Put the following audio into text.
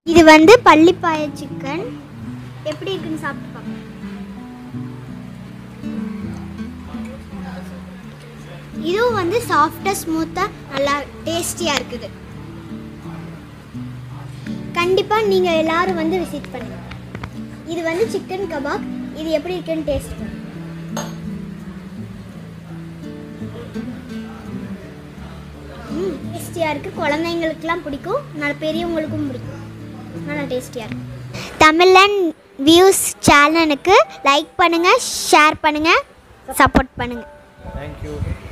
இது வந்து பள்ளிப்பாய சிக்கன் எப்படி இருக்குன்னு சாப்பிட்டு பார்க்கலாம் இதுவும் வந்து சாஃப்டாக ஸ்மூத்தாக நல்லா டேஸ்டியாக இருக்குது கண்டிப்பாக நீங்கள் எல்லாரும் வந்து விசிட் பண்ணுங்க இது வந்து சிக்கன் கபாப் இது எப்படி இருக்குன்னு டேஸ்ட் பண்ணுங்க ம் டேஸ்டியாக இருக்குது குழந்தைங்களுக்குலாம் பிடிக்கும் நல்லா பெரியவங்களுக்கும் பிடிக்கும் நல்லா டேஸ்டியாக இருக்கும் தமிழன் வியூஸ் சேனலுக்கு லைக் பண்ணுங்கள் ஷேர் பண்ணுங்கள் சப்போர்ட் பண்ணுங்கள் தேங்க்யூ